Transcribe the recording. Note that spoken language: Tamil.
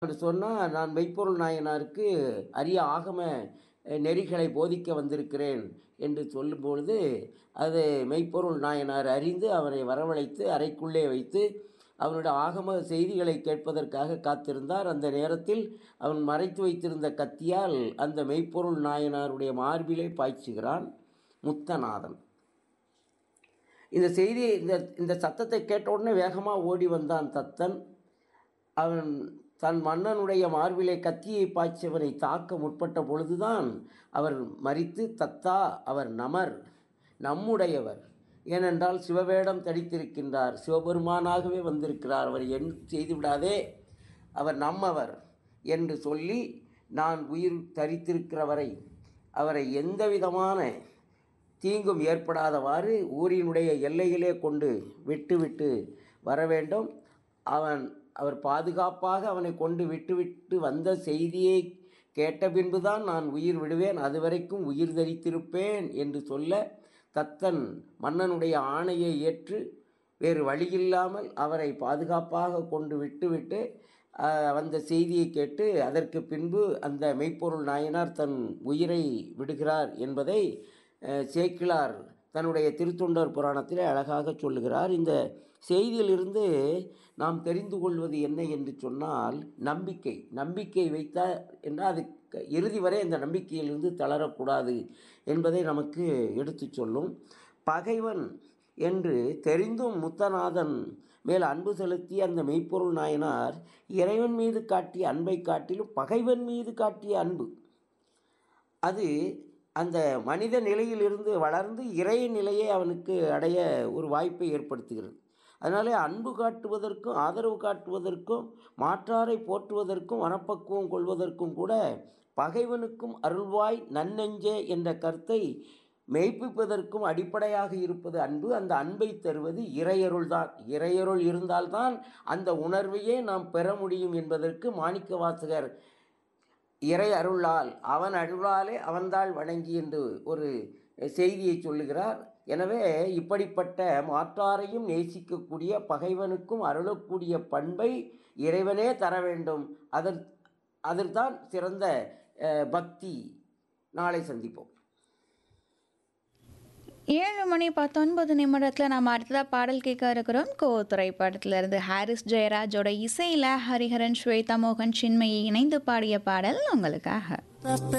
என்று சொன்னால் நான் மெய்ப்பொருள் நாயனாருக்கு அரிய ஆகம அஹ், நெறிகளை போதிக்க வந்திருக்கிறேன் என்று சொல்லும் பொழுது அது மெய்ப்பொருள் நாயனார் அறிந்து அவரை வரவழைத்து அறைக்குள்ளே வைத்து அவனுடைய ஆகம செய்திகளை கேட்பதற்காக காத்திருந்தார் அந்த நேரத்தில் அவன் மறைத்து வைத்திருந்த கத்தியால் அந்த மெய்ப்பொருள் நாயனாருடைய மார்பிலே பாய்ச்சுகிறான் முத்தநாதன் இந்த செய்தி இந்த இந்த சத்தத்தை கேட்ட உடனே வேகமாக ஓடி வந்தான் தத்தன் அவன் தன் மன்னனுடைய மார்பிலே கத்தியை பாய்ச்சவனை தாக்க முற்பட்ட பொழுதுதான் அவர் மறித்து தத்தா அவர் நமர் நம்முடையவர் ஏனென்றால் சிவவேடம் தடித்திருக்கின்றார் சிவபெருமானாகவே வந்திருக்கிறார் அவர் என் செய்து விடாதே அவர் நம்மவர் என்று சொல்லி நான் உயிர் தரித்திருக்கிறவரை அவரை எந்த விதமான தீங்கும் ஏற்படாதவாறு ஊரினுடைய எல்லையிலே கொண்டு விட்டுவிட்டு வர வேண்டும் அவன் அவர் பாதுகாப்பாக அவனை கொண்டு விட்டுவிட்டு வந்த செய்தியை கேட்ட பின்புதான் நான் உயிர் விடுவேன் அதுவரைக்கும் உயிர் தரித்திருப்பேன் என்று சொல்ல தத்தன் மன்னனுடைய ஆணையை ஏற்று வேறு வழியில்லாமல் அவரை பாதுகாப்பாக கொண்டு விட்டுவிட்டு ஆஹ், வந்த செய்தியை கேட்டு அதற்கு பின்பு அந்த மெய்ப்பொருள் நாயனார் தன் உயிரை விடுகிறார் என்பதை அஹ், சேக்கிழார் தன்னுடைய திருத்தொண்டர் புராணத்திலே அழகாக சொல்லுகிறார் இந்த செய்தியிலிருந்து நாம் தெரிந்து கொள்வது என்ன என்று சொன்னால் நம்பிக்கை நம்பிக்கை வைத்தால் என்றால் அது க- இறுதி வரை அந்த நம்பிக்கையிலிருந்து தளரக்கூடாது என்பதை நமக்கு எடுத்து சொல்லும் பகைவன் என்று தெரிந்தும் முத்தநாதன் மேல் அன்பு செலுத்திய அந்த மெய்ப்பொருள் நாயனார் இறைவன் மீது காட்டிய அன்பை காட்டிலும் பகைவன் மீது காட்டிய அன்பு அது அந்த மனித நிலையிலிருந்து வளர்ந்து இறை நிலையை அவனுக்கு அடைய ஒரு வாய்ப்பை ஏற்படுத்துகிறது அதனாலே அன்பு காட்டுவதற்கும் ஆதரவு காட்டுவதற்கும் மாற்றாரை போற்றுவதற்கும் மனப்பக்குவம் கொள்வதற்கும் கூட பகைவனுக்கும் அருள்வாய் நன்னெஞ்சே என்ற கருத்தை மெய்ப்பிப்பதற்கும் அடிப்படையாக இருப்பது அன்பு அந்த அன்பை தருவது இறையருள்தான் இறையருள் இருந்தால்தான் அந்த உணர்வையே நாம் பெற முடியும் என்பதற்கு மாணிக்க வாசகர் இறை அருளால் அவன் அருளாலே அவன்தாள் வணங்கி என்று ஒரு செய்தியை சொல்லுகிறார் எனவே இப்படிப்பட்ட மாற்றாரையும் நேசிக்கக்கூடிய பகைவனுக்கும் அருளக்கூடிய பண்பை இறைவனே தர வேண்டும் அதற் அதற்தான் சிறந்த அஹ், பக்தி நாளை சந்திப்போம் ஏழு மணி பத்தொன்பது நிமிடத்தில் நம்ம அடுத்ததாக பாடல் கேட்க இருக்கிறோம் கோ திரைப்படத்துல இருந்து ஹாரிஸ் ஜெயராஜோட இசையில் ஹரிஹரன் ஸ்வேதா மோகன் சின்மயி இணைந்து பாடிய பாடல் உங்களுக்காக Las